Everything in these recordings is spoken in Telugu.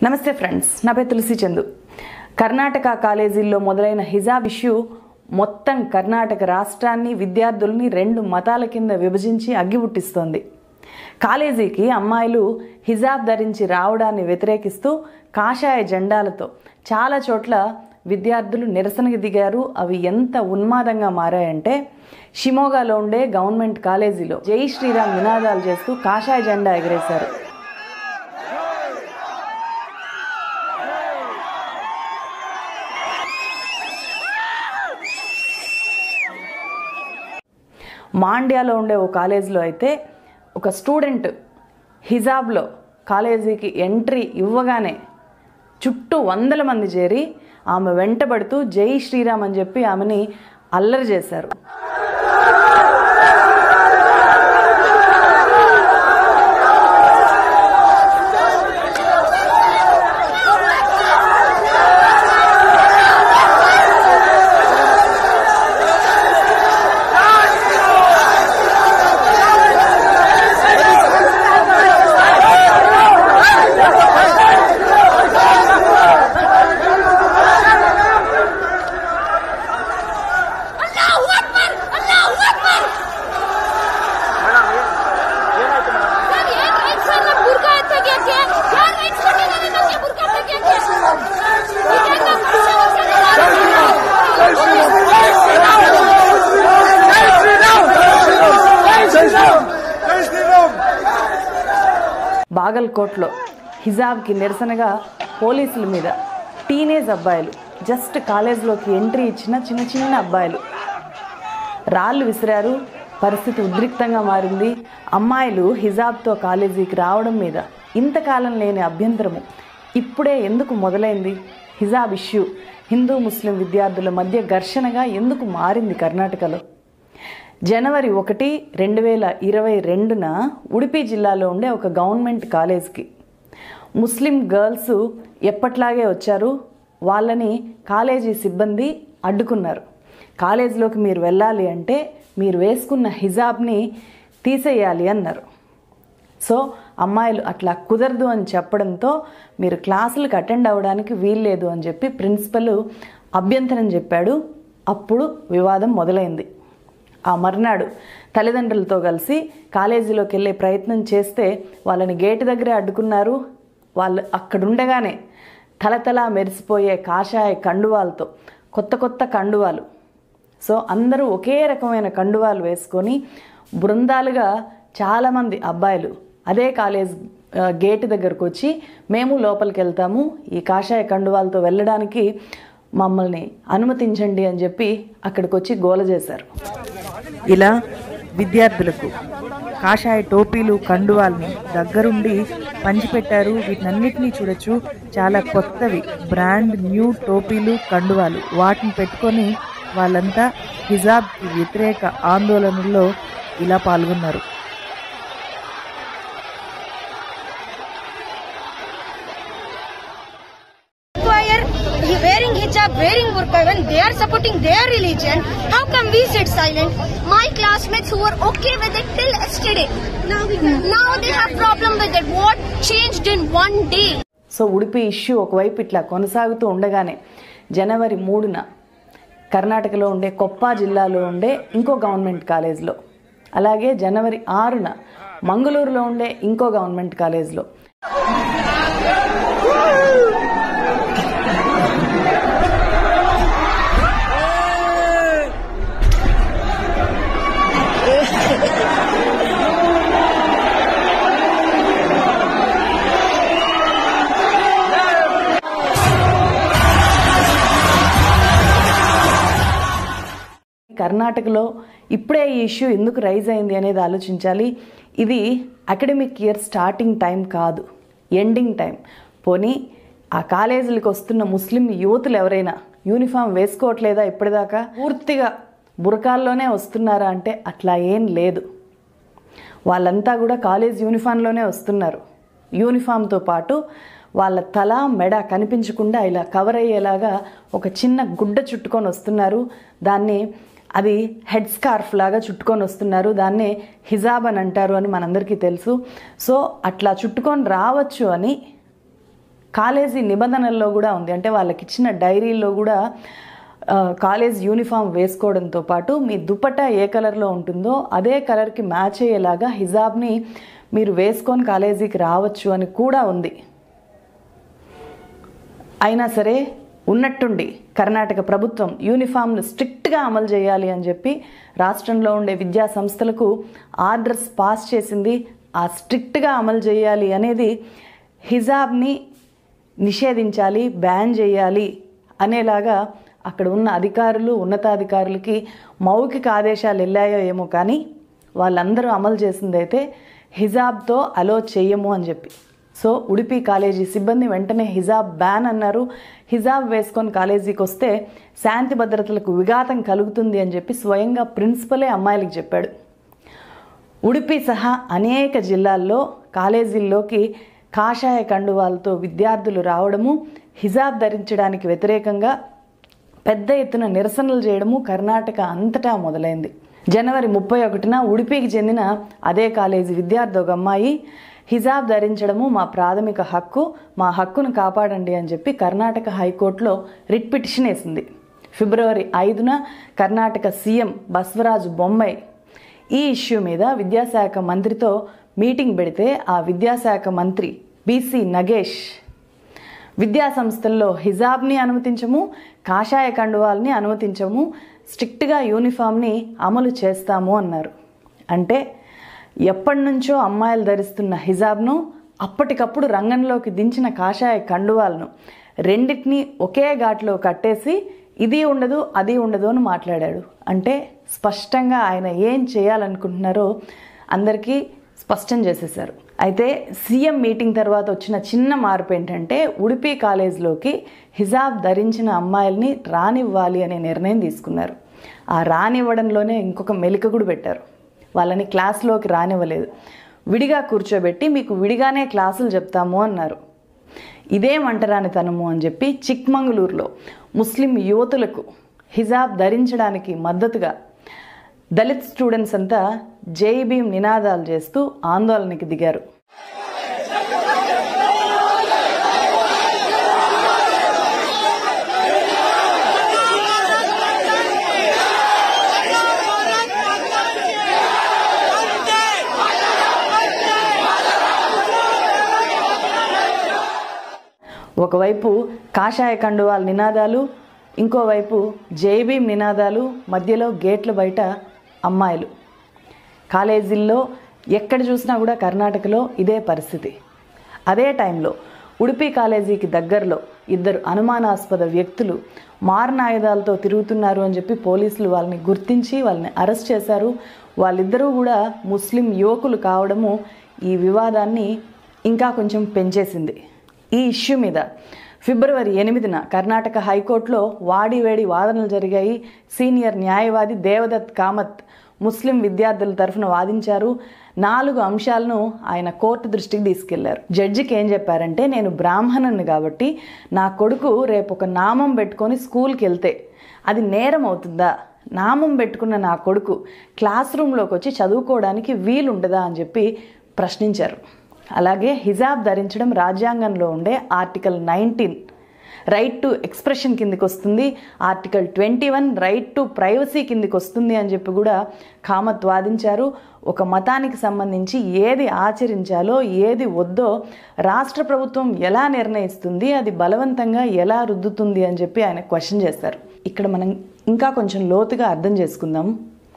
నమస్తే ఫ్రెండ్స్ నా పేరు తులసి చందు కర్ణాటక కాలేజీల్లో మొదలైన హిజాబ్ ఇష్యూ మొత్తం కర్ణాటక రాష్ట్రాన్ని విద్యార్థుల్ని రెండు మతాల కింద విభజించి అగ్గిపుట్టిస్తోంది కాలేజీకి అమ్మాయిలు హిజాబ్ ధరించి రావడాన్ని వ్యతిరేకిస్తూ కాషాయ జెండాలతో చాలా చోట్ల విద్యార్థులు నిరసనకి దిగారు అవి ఎంత ఉన్మాదంగా మారాయంటే షిమోగాలో ఉండే గవర్నమెంట్ కాలేజీలో జై శ్రీరామ్ నినాదాలు చేస్తూ కాషాయ జెండా ఎగరేశారు మాండ్యాలో ఉండే ఓ కాలేజీలో అయితే ఒక స్టూడెంట్ హిజాబ్లో కాలేజీకి ఎంట్రీ ఇవ్వగానే చుట్టూ వందల మంది చేరి ఆమె వెంటబడుతూ జై శ్రీరామ్ అని చెప్పి ఆమెని అల్లరి చేశారు अल्लाहू अकबर अल्लाहू अकबर यार एक एक साल में बुरका अच्छा किया क्या यार एक छोटे वाले ने क्या बुरका अच्छा किया क्या ये क्या क्वेश्चन బాగల్కోట్లో హిజాబ్కి నిరసనగా పోలీసుల మీద టీనేజ్ అబ్బాయిలు జస్ట్ కాలేజ్లోకి ఎంట్రీ ఇచ్చిన చిన్న చిన్న అబ్బాయిలు రాళ్ళు విసిరారు పరిస్థితి ఉద్రిక్తంగా మారింది అమ్మాయిలు హిజాబ్తో కాలేజీకి రావడం మీద ఇంతకాలం లేని అభ్యంతరము ఇప్పుడే ఎందుకు మొదలైంది హిజాబ్ ఇష్యూ హిందూ ముస్లిం విద్యార్థుల మధ్య ఘర్షణగా ఎందుకు మారింది కర్ణాటకలో జనవరి ఒకటి రెండు వేల ఇరవై రెండున ఉడిపి జిల్లాలో ఉండే ఒక గవర్నమెంట్ కాలేజ్కి ముస్లిం గర్ల్స్ ఎప్పట్లాగే వచ్చారు వాళ్ళని కాలేజీ సిబ్బంది అడ్డుకున్నారు కాలేజీలోకి మీరు వెళ్ళాలి అంటే మీరు వేసుకున్న హిజాబ్ని తీసేయాలి అన్నారు సో అమ్మాయిలు అట్లా కుదరదు అని చెప్పడంతో మీరు క్లాసులకు అటెండ్ అవ్వడానికి వీల్లేదు అని చెప్పి ప్రిన్సిపల్ అభ్యంతరం చెప్పాడు అప్పుడు వివాదం మొదలైంది ఆ మర్నాడు తల్లిదండ్రులతో కలిసి కాలేజీలోకి వెళ్ళే ప్రయత్నం చేస్తే వాళ్ళని గేటు దగ్గరే అడ్డుకున్నారు వాళ్ళు అక్కడుండగానే తలతల మెరిసిపోయే కాషాయ కండువాలతో కొత్త కొత్త కండువాలు సో అందరూ ఒకే రకమైన కండువాలు వేసుకొని బృందాలుగా చాలామంది అబ్బాయిలు అదే కాలేజ్ ఆ, గేటు దగ్గరకు వచ్చి మేము లోపలికి వెళ్తాము ఈ కాషాయ కండువాలతో వెళ్ళడానికి మమ్మల్ని అనుమతించండి అని చెప్పి అక్కడికి వచ్చి గోల చేశారు ఇలా విద్యార్థులకు కాషాయ టోపీలు కండువాల్ని దగ్గరుండి పంచిపెట్టారు వీటినన్నిటినీ చూడొచ్చు చాలా కొత్తవి బ్రాండ్ న్యూ టోపీలు కండువాలు వాటిని పెట్టుకొని వాళ్ళంతా హిజాబ్కి వ్యతిరేక ఆందోళనల్లో ఇలా పాల్గొన్నారు require wearing hijab, wearing burqa when they are supporting their religion. How come we sit silent? My classmates who were okay with it till yesterday, now, now they have problem with it. What changed in one day? So Udupi issue ఒకవైపు ఇట్లా కొనసాగుతూ ఉండగానే జనవరి మూడున కర్ణాటకలో ఉండే కొప్ప జిల్లాలో ఉండే ఇంకో గవర్నమెంట్ కాలేజ్లో అలాగే జనవరి ఆరున మంగళూరులో ఉండే ఇంకో గవర్నమెంట్ కాలేజ్లో కర్ణాటకలో ఇప్పుడే ఈ ఇష్యూ ఎందుకు రైజ్ అయింది అనేది ఆలోచించాలి ఇది అకాడమిక్ ఇయర్ స్టార్టింగ్ టైం కాదు ఎండింగ్ టైం పోనీ ఆ కాలేజీలకు వస్తున్న ముస్లిం యువతులు ఎవరైనా యూనిఫామ్ వేసుకోవట్లేదా ఇప్పటిదాకా పూర్తిగా బురకాల్లోనే వస్తున్నారా అంటే అట్లా ఏం లేదు వాళ్ళంతా కూడా కాలేజ్ యూనిఫామ్లోనే వస్తున్నారు యూనిఫామ్తో పాటు వాళ్ళ తల మెడ కనిపించకుండా ఇలా కవర్ అయ్యేలాగా ఒక చిన్న గుడ్డ చుట్టుకొని వస్తున్నారు దాన్ని అది హెడ్ స్కార్ఫ్ లాగా చుట్టుకొని వస్తున్నారు దాన్నే హిజాబ్ అని అంటారు అని మనందరికీ తెలుసు సో అట్లా చుట్టుకొని రావచ్చు అని కాలేజీ నిబంధనల్లో కూడా ఉంది అంటే వాళ్ళకి ఇచ్చిన డైరీల్లో కూడా ఆ, కాలేజ్ యూనిఫామ్ వేసుకోవడంతో పాటు మీ దుపట్టా ఏ కలర్లో ఉంటుందో అదే కలర్కి మ్యాచ్ అయ్యేలాగా హిజాబ్ని మీరు వేసుకొని కాలేజీకి రావచ్చు అని కూడా ఉంది అయినా సరే ఉన్నట్టుండి కర్ణాటక ప్రభుత్వం యూనిఫామ్ను స్ట్రిక్ట్గా అమలు చేయాలి అని చెప్పి రాష్ట్రంలో ఉండే విద్యా సంస్థలకు ఆర్డర్స్ పాస్ చేసింది ఆ స్ట్రిక్ట్గా అమలు చేయాలి అనేది హిజాబ్ని నిషేధించాలి బ్యాన్ చేయాలి అనేలాగా అక్కడ ఉన్న అధికారులు ఉన్నతాధికారులకి మౌఖిక ఆదేశాలు వెళ్ళాయో ఏమో కానీ వాళ్ళందరూ అమలు చేసిందైతే హిజాబ్తో అలో చెయ్యము అని చెప్పి సో ఉడిపి కాలేజీ సిబ్బంది వెంటనే హిజాబ్ బ్యాన్ అన్నారు హిజాబ్ వేసుకొని కాలేజీకి వస్తే శాంతి భద్రతలకు విఘాతం కలుగుతుంది అని చెప్పి స్వయంగా ప్రిన్సిపలే అమ్మాయిలకు చెప్పాడు ఉడిపి సహా అనేక జిల్లాల్లో కాలేజీల్లోకి కాషాయ కండువాలతో విద్యార్థులు రావడము హిజాబ్ ధరించడానికి వ్యతిరేకంగా పెద్ద ఎత్తున నిరసనలు చేయడము కర్ణాటక అంతటా మొదలైంది జనవరి ముప్పై ఒకటిన ఉడిపికి చెందిన అదే కాలేజీ విద్యార్థి ఒక అమ్మాయి హిజాబ్ ధరించడము మా ప్రాథమిక హక్కు మా హక్కును కాపాడండి అని చెప్పి కర్ణాటక హైకోర్టులో రిట్ పిటిషన్ వేసింది ఫిబ్రవరి ఐదున కర్ణాటక సీఎం బస్వరాజు బొమ్మాయి ఈ ఇష్యూ మీద విద్యాశాఖ మంత్రితో మీటింగ్ పెడితే ఆ విద్యాశాఖ మంత్రి బీసీ నగేష్ విద్యా సంస్థల్లో హిజాబ్ని అనుమతించము కాషాయ కండువాల్ని అనుమతించము స్ట్రిక్ట్గా యూనిఫామ్ని అమలు చేస్తాము అన్నారు అంటే ఎప్పటి నుంచో అమ్మాయిలు ధరిస్తున్న హిజాబ్ను అప్పటికప్పుడు రంగంలోకి దించిన కాషాయ కండువాలను రెండింటినీ ఒకే ఘాట్లో కట్టేసి ఇది ఉండదు అది ఉండదు అని మాట్లాడాడు అంటే స్పష్టంగా ఆయన ఏం చేయాలనుకుంటున్నారో అందరికీ స్పష్టం చేసేశారు అయితే సీఎం మీటింగ్ తర్వాత వచ్చిన చిన్న మార్పు ఏంటంటే ఉడిపి కాలేజ్లోకి హిజాబ్ ధరించిన అమ్మాయిల్ని రానివ్వాలి అనే నిర్ణయం తీసుకున్నారు ఆ రానివ్వడంలోనే ఇంకొక మెలిక కూడా పెట్టారు వాళ్ళని క్లాస్లోకి రానివ్వలేదు విడిగా కూర్చోబెట్టి మీకు విడిగానే క్లాసులు చెప్తాము అన్నారు ఇదేమంటరాని తనము అని చెప్పి చిక్మంగళూరులో ముస్లిం యువతులకు హిజాబ్ ధరించడానికి మద్దతుగా దళిత్ స్టూడెంట్స్ అంతా జై భీమ్ నినాదాలు చేస్తూ ఆందోళనకి దిగారు ఒకవైపు కాషాయ కండువాల నినాదాలు ఇంకోవైపు జై భీమ్ నినాదాలు మధ్యలో గేట్ల బయట అమ్మాయిలు కాలేజీల్లో ఎక్కడ చూసినా కూడా కర్ణాటకలో ఇదే పరిస్థితి అదే టైంలో ఉడిపి కాలేజీకి దగ్గరలో ఇద్దరు అనుమానాస్పద వ్యక్తులు మారణాయుధాలతో తిరుగుతున్నారు అని చెప్పి పోలీసులు వాళ్ళని గుర్తించి వాళ్ళని అరెస్ట్ చేశారు వాళ్ళిద్దరూ కూడా ముస్లిం యువకులు కావడము ఈ వివాదాన్ని ఇంకా కొంచెం పెంచేసింది ఈ ఇష్యూ మీద ఫిబ్రవరి ఎనిమిదిన కర్ణాటక హైకోర్టులో వాడివేడి వాదనలు జరిగాయి సీనియర్ న్యాయవాది దేవదత్ కామత్ ముస్లిం విద్యార్థుల తరఫున వాదించారు నాలుగు అంశాలను ఆయన కోర్టు దృష్టికి తీసుకెళ్లారు జడ్జికి ఏం చెప్పారంటే నేను బ్రాహ్మణుని కాబట్టి నా కొడుకు రేపు ఒక నామం పెట్టుకొని స్కూల్కి వెళ్తే అది నేరం అవుతుందా నామం పెట్టుకున్న నా కొడుకు క్లాస్ రూమ్లోకి వచ్చి చదువుకోవడానికి వీలుండదా అని చెప్పి ప్రశ్నించారు అలాగే హిజాబ్ ధరించడం రాజ్యాంగంలో ఉండే article nineteen right to expression కిందికి వస్తుంది article twenty one right to privacy కిందికి వస్తుంది అని చెప్పి కూడా కామత్ వాదించారు ఒక మతానికి సంబంధించి ఏది ఆచరించాలో ఏది వద్దో రాష్ట్ర ప్రభుత్వం ఎలా నిర్ణయిస్తుంది అది బలవంతంగా ఎలా రుద్దుతుంది అని చెప్పి ఆయన క్వశ్చన్ చేస్తారు ఇక్కడ మనం ఇంకా కొంచెం లోతుగా అర్థం చేసుకుందాం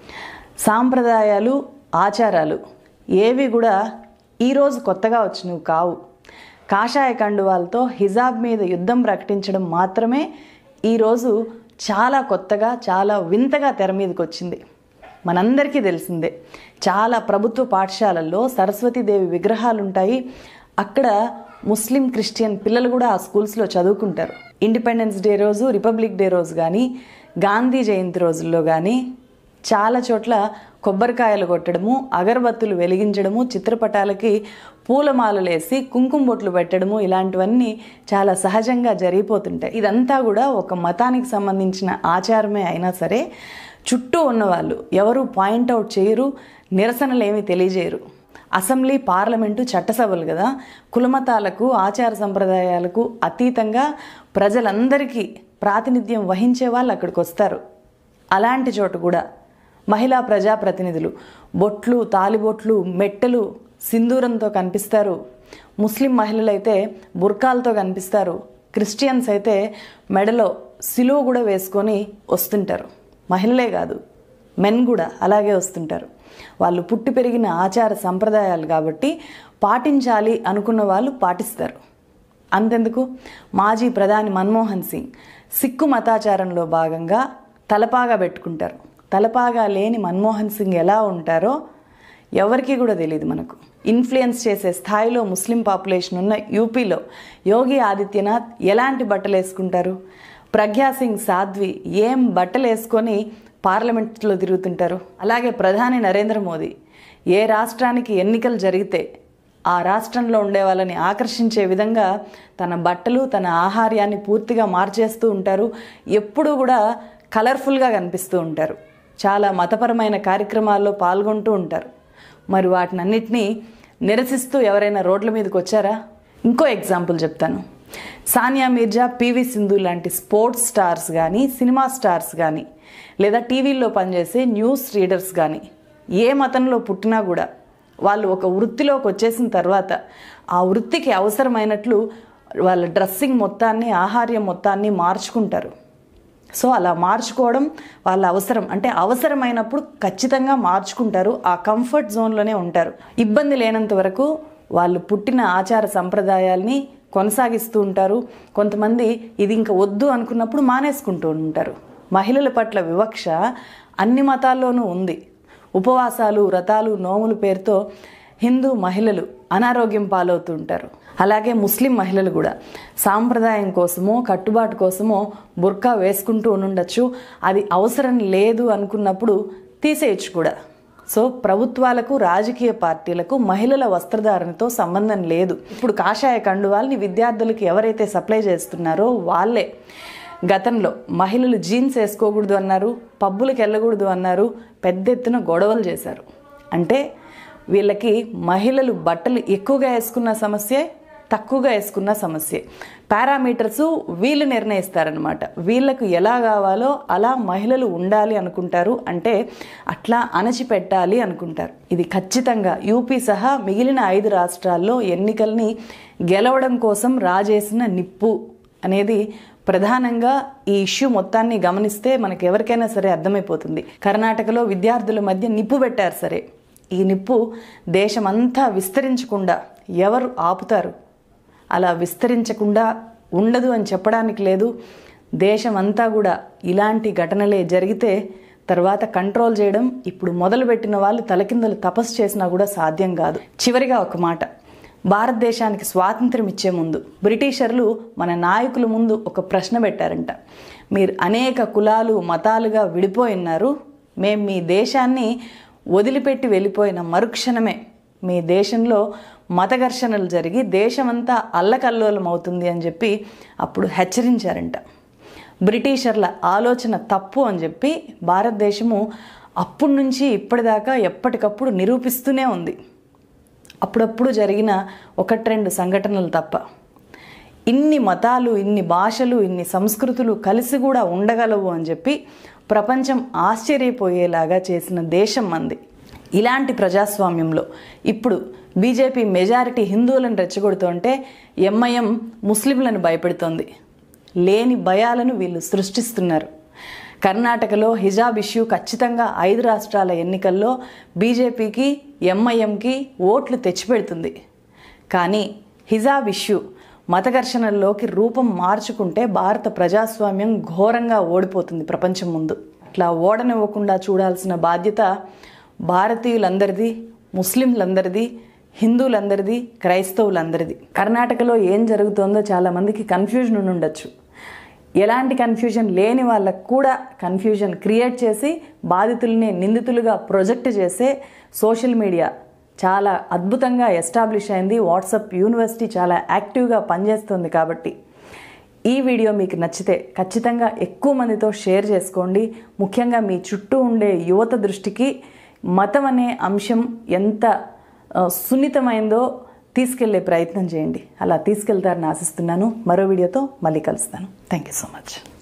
సాంప్రదాయాలు ఆచారాలు ఏవి కూడా ఈరోజు కొత్తగా వచ్చినవి కావు కాషాయ కండువాలతో హిజాబ్ మీద యుద్ధం ప్రకటించడం మాత్రమే ఈరోజు చాలా కొత్తగా చాలా వింతగా తెర మీదకి వచ్చింది మనందరికీ తెలిసిందే చాలా ప్రభుత్వ పాఠశాలల్లో సరస్వతీదేవి విగ్రహాలు ఉంటాయి అక్కడ ముస్లిం క్రిస్టియన్ పిల్లలు కూడా ఆ స్కూల్స్లో చదువుకుంటారు ఇండిపెండెన్స్ డే రోజు రిపబ్లిక్ డే రోజు కానీ గాంధీ జయంతి రోజుల్లో కానీ చాలా చోట్ల కొబ్బరికాయలు కొట్టడము అగరబత్తులు వెలిగించడము చిత్రపటాలకి పూలమాలలు వేసి కుంకుమ బొట్లు పెట్టడము ఇలాంటివన్నీ చాలా సహజంగా జరిగిపోతుంటాయి ఇదంతా కూడా ఒక మతానికి సంబంధించిన ఆచారమే అయినా సరే చుట్టూ ఉన్నవాళ్ళు ఎవరు పాయింట్అవుట్ చేయరు నిరసనలు ఏమీ తెలియజేయరు అసెంబ్లీ పార్లమెంటు చట్టసభలు కదా కులమతాలకు ఆచార సంప్రదాయాలకు అతీతంగా ప్రజలందరికీ ప్రాతినిధ్యం వహించే వాళ్ళు అక్కడికి వస్తారు అలాంటి చోటు కూడా మహిళా ప్రజాప్రతినిధులు బొట్లు తాలిబొట్లు మెట్టెలు సింధూరంతో కనిపిస్తారు ముస్లిం మహిళలైతే బుర్కాలతో కనిపిస్తారు క్రిస్టియన్స్ అయితే మెడలో సిలువ కూడా వేసుకొని వస్తుంటారు మహిళలే కాదు మెన్ కూడా అలాగే వస్తుంటారు వాళ్ళు పుట్టి పెరిగిన ఆచార సంప్రదాయాలు కాబట్టి పాటించాలి అనుకున్న వాళ్ళు పాటిస్తారు అంతెందుకు మాజీ ప్రధాని మన్మోహన్ సింగ్ సిక్కు మతాచారంలో భాగంగా తలపాగా పెట్టుకుంటారు తలపాగా లేని మన్మోహన్ సింగ్ ఎలా ఉంటారో ఎవరికి కూడా తెలియదు మనకు ఇన్ఫ్లుయెన్స్ చేసే స్థాయిలో ముస్లిం పాపులేషన్ ఉన్న యూపీలో యోగి ఆదిత్యనాథ్ ఎలాంటి బట్టలు వేసుకుంటారు ప్రజ్ఞా సింగ్ సాధ్వి ఏం బట్టలు వేసుకొని పార్లమెంట్లో తిరుగుతుంటారు అలాగే ప్రధాని నరేంద్ర మోదీ ఏ రాష్ట్రానికి ఎన్నికలు జరిగితే ఆ రాష్ట్రంలో ఉండే వాళ్ళని ఆకర్షించే విధంగా తన బట్టలు తన ఆహార్యాన్ని పూర్తిగా మార్చేస్తూ ఉంటారు ఎప్పుడూ కూడా కలర్ఫుల్గా కనిపిస్తూ ఉంటారు చాలా మతపరమైన కార్యక్రమాల్లో పాల్గొంటూ ఉంటారు మరి వాటినన్నిటినీ నిరసిస్తూ ఎవరైనా రోడ్ల మీదకి వచ్చారా ఇంకో ఎగ్జాంపుల్ చెప్తాను సానియా మీర్జా పివి సింధు లాంటి స్పోర్ట్స్ స్టార్స్ కానీ సినిమా స్టార్స్ కానీ లేదా టీవీల్లో పనిచేసే న్యూస్ రీడర్స్ కానీ ఏ మతంలో పుట్టినా కూడా వాళ్ళు ఒక వృత్తిలోకి వచ్చేసిన తర్వాత ఆ వృత్తికి అవసరమైనట్లు వాళ్ళ డ్రెస్సింగ్ మొత్తాన్ని ఆహార్యం మొత్తాన్ని మార్చుకుంటారు సో అలా మార్చుకోవడం వాళ్ళ అవసరం అంటే అవసరమైనప్పుడు ఖచ్చితంగా మార్చుకుంటారు ఆ కంఫర్ట్ జోన్లోనే ఉంటారు ఇబ్బంది లేనంత వరకు వాళ్ళు పుట్టిన ఆచార సంప్రదాయాల్ని కొనసాగిస్తూ ఉంటారు కొంతమంది ఇది ఇంకా వద్దు అనుకున్నప్పుడు మానేసుకుంటూ ఉంటారు మహిళల పట్ల వివక్ష అన్ని మతాల్లోనూ ఉంది ఉపవాసాలు వ్రతాలు నోముల పేరుతో హిందూ మహిళలు అనారోగ్యం పాలవుతూ ఉంటారు అలాగే ముస్లిం మహిళలు కూడా సాంప్రదాయం కోసమో కట్టుబాటు కోసమో బుర్కా వేసుకుంటూ ఉండుండొచ్చు అది అవసరం లేదు అనుకున్నప్పుడు తీసేయచ్చు కూడా సో ప్రభుత్వాలకు రాజకీయ పార్టీలకు మహిళల వస్త్రధారణతో సంబంధం లేదు ఇప్పుడు కాషాయ కండువాల్ని విద్యార్థులకు ఎవరైతే సప్లై చేస్తున్నారో వాళ్ళే గతంలో మహిళలు జీన్స్ వేసుకోకూడదు అన్నారు పబ్బులకు వెళ్ళకూడదు అన్నారు పెద్ద ఎత్తున గొడవలు చేశారు అంటే వీళ్ళకి మహిళలు బట్టలు ఎక్కువగా వేసుకున్న సమస్యే తక్కువగా వేసుకున్న సమస్యే పారామీటర్స్ వీళ్ళు నిర్ణయిస్తారనమాట వీళ్ళకు ఎలా కావాలో అలా మహిళలు ఉండాలి అనుకుంటారు అంటే అట్లా అణచిపెట్టాలి అనుకుంటారు ఇది ఖచ్చితంగా యూపీ సహా మిగిలిన ఐదు రాష్ట్రాల్లో ఎన్నికల్ని గెలవడం కోసం రాజేసిన నిప్పు అనేది ప్రధానంగా ఈ ఇష్యూ మొత్తాన్ని గమనిస్తే మనకు ఎవరికైనా సరే అర్థమైపోతుంది కర్ణాటకలో విద్యార్థుల మధ్య నిప్పు పెట్టారు సరే ఈ నిప్పు దేశమంతా విస్తరించకుండా ఎవరు ఆపుతారు అలా విస్తరించకుండా ఉండదు అని చెప్పడానికి లేదు దేశమంతా కూడా ఇలాంటి ఘటనలే జరిగితే తర్వాత కంట్రోల్ చేయడం ఇప్పుడు మొదలుపెట్టిన వాళ్ళు తలకిందలు తపస్సు చేసినా కూడా సాధ్యం కాదు చివరిగా ఒక మాట భారతదేశానికి స్వాతంత్రం ఇచ్చే ముందు బ్రిటిషర్లు మన నాయకుల ముందు ఒక ప్రశ్న పెట్టారంట మీరు అనేక కులాలు మతాలుగా విడిపోయినారు మేము మీ దేశాన్ని వదిలిపెట్టి వెళ్ళిపోయిన మరుక్షణమే మీ దేశంలో మత ఘర్షణలు జరిగి దేశమంతా అల్లకల్లోలం అవుతుంది అని చెప్పి అప్పుడు హెచ్చరించారంట బ్రిటిషర్ల ఆలోచన తప్పు అని చెప్పి భారతదేశము అప్పటి నుంచి ఇప్పటిదాకా ఎప్పటికప్పుడు నిరూపిస్తూనే ఉంది అప్పుడప్పుడు జరిగిన ఒకటి రెండు సంఘటనలు తప్ప ఇన్ని మతాలు ఇన్ని భాషలు ఇన్ని సంస్కృతులు కలిసి కూడా ఉండగలవు అని చెప్పి ప్రపంచం ఆశ్చర్యపోయేలాగా చేసిన దేశం మంది ఇలాంటి ప్రజాస్వామ్యంలో ఇప్పుడు బీజేపీ మెజారిటీ హిందువులను రెచ్చగొడుతుంటే ఎంఐఎం ముస్లింలను భయపెడుతోంది లేని భయాలను వీళ్ళు సృష్టిస్తున్నారు కర్ణాటకలో హిజాబ్ ఇష్యూ ఖచ్చితంగా ఐదు రాష్ట్రాల ఎన్నికల్లో బీజేపీకి ఎంఐఎంకి ఓట్లు తెచ్చిపెడుతుంది కానీ హిజాబ్ ఇష్యూ మత ఘర్షణల్లోకి రూపం మార్చుకుంటే భారత ప్రజాస్వామ్యం ఘోరంగా ఓడిపోతుంది ప్రపంచం ముందు అట్లా ఓడనివ్వకుండా చూడాల్సిన బాధ్యత భారతీయులందరిది ముస్లింలందరిది హిందువులందరిది క్రైస్తవులందరిది కర్ణాటకలో ఏం జరుగుతోందో చాలామందికి కన్ఫ్యూజన్ ఉండి ఉండొచ్చు ఎలాంటి కన్ఫ్యూజన్ లేని వాళ్ళకు కూడా కన్ఫ్యూజన్ క్రియేట్ చేసి బాధితుల్ని నిందితులుగా ప్రొజెక్ట్ చేసే సోషల్ మీడియా చాలా అద్భుతంగా ఎస్టాబ్లిష్ అయింది వాట్సాప్ యూనివర్సిటీ చాలా యాక్టివ్గా పనిచేస్తుంది కాబట్టి ఈ వీడియో మీకు నచ్చితే ఖచ్చితంగా ఎక్కువ మందితో షేర్ చేసుకోండి ముఖ్యంగా మీ చుట్టూ ఉండే యువత దృష్టికి మతం అనే అంశం ఎంత ఆ, సున్నితమైందో తీసుకెళ్లే ప్రయత్నం చేయండి అలా తీసుకెళ్తారని ఆశిస్తున్నాను మరో వీడియోతో మళ్ళీ కలుస్తాను థ్యాంక్ యూ సో మచ్